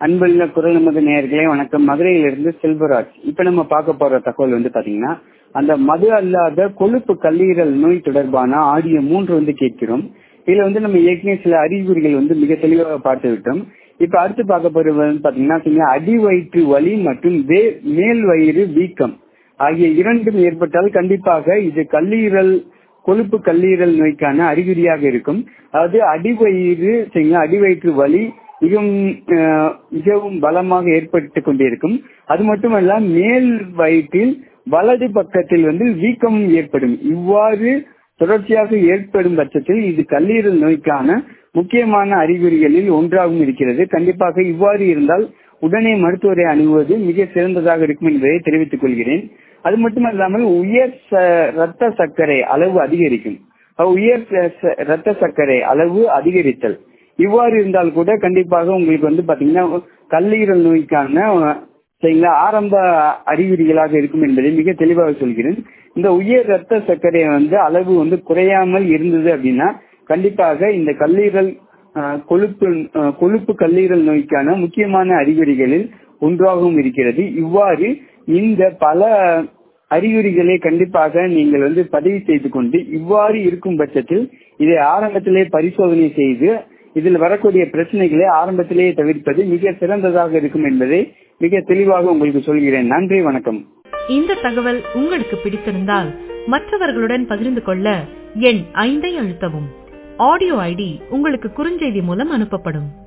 அன்புள்ள குரல் நமது நேயர்களே வணக்கம் மதுரையிலிருந்து செல்வராஜ் இப்ப நம்ம பார்க்க போற தகவல் வந்து பாத்தீங்கன்னா அந்த மது அல்லாத கொழுப்பு கல்லீரல் நோய் தொடர்பான ஆடியோ மூன்று வந்து கேட்கிறோம் இதுல வந்து நம்ம ஏற்கனவே சில அறிகுறிகள் வந்து மிக தெளிவாக பார்த்து விட்டோம் இப்ப அடுத்து பார்க்க போறது வந்து பாத்தீங்கன்னா அடி வயிற்று வலி மற்றும் வே- மேல் வயிறு வீக்கம் ஆகிய இரண்டும் ஏற்பட்டால் கண்டிப்பாக இது கல்லீரல் கொழுப்பு கல்லீரல் நோய்க்கான அறிகுறியாக இருக்கும் அதாவது அடிவயிறு சரிங்களா அடிவயிற்று வலி மிகவும் அஹ், மிகவும் பலமாக ஏற்பட்டு கொண்டிருக்கும் அது மட்டுமல்ல மேல் வயிற்றில் வலது பக்கத்தில் வந்து வீக்கம் ஏற்படும் இவ்வாறு தொடர்ச்சியாக ஏற்படும் பட்சத்தில் இது கல்லீரல் நோய்க்கான முக்கியமான அறிகுறிகளில் ஒன்றாகவும் இருக்கிறது கண்டிப்பாக இவ்வாறு இருந்தால் உடனே மருத்துவரை அணுகுவது மிக சிறந்ததாக இருக்கும் என்பதை தெரிவித்துக் கொள்கிறேன் அது மட்டுமல்லாமல் உயர் ச- ரத்த சர்க்கரை அளவு அதிகரிக்கும் அஹ் உயர் ச- ச- ரத்த சர்க்கரை அளவு அதிகரித்தல் இவ்வாறு இருந்தால் கூட கண்டிப்பாக உங்களுக்கு வந்து பாத்தீங்கன்னா கல்லீரல் நோய்க்கான அஹ், சரிங்களா ஆரம்ப அறிகுறிகளாக இருக்கும் என்பதை மிக தெளிவாக சொல்கிறேன் இந்த உயர் ரத்த சர்க்கரை வந்து அளவு வந்து குறையாமல் இருந்தது அப்படின்னா கண்டிப்பாக இந்த கல்லீரல் அஹ், கொழுப்பு அஹ், கொழுப்பு கல்லீரல் நோய்க்கான முக்கியமான அறிகுறிகளில் ஒன்றாகவும் இருக்கிறது இவ்வாறு இந்த பல அறிகுறிகளை கண்டிப்பாக நீங்கள் வந்து பதிவு செய்து கொண்டு இவ்வாறு இருக்கும் பட்சத்தில் இதை ஆரம்பத்திலே பரிசோதனை செய்து இதில் வரக்கூடிய பிரச்சனைகளை ஆரம்பத்திலேயே தவிர்ப்பது மிக சிறந்ததாக இருக்கும் என்பதை மிக தெளிவாக உங்களுக்கு சொல்கிறேன் நன்றி வணக்கம் இந்த தகவல் உங்களுக்கு பிடித்திருந்தால் மற்றவர்களுடன் பகிர்ந்து கொள்ள எண் ஐந்தை அழுத்தவும் ஆடியோ ஐடி உங்களுக்கு குறுஞ்செய்தி மூலம் அனுப்பப்படும்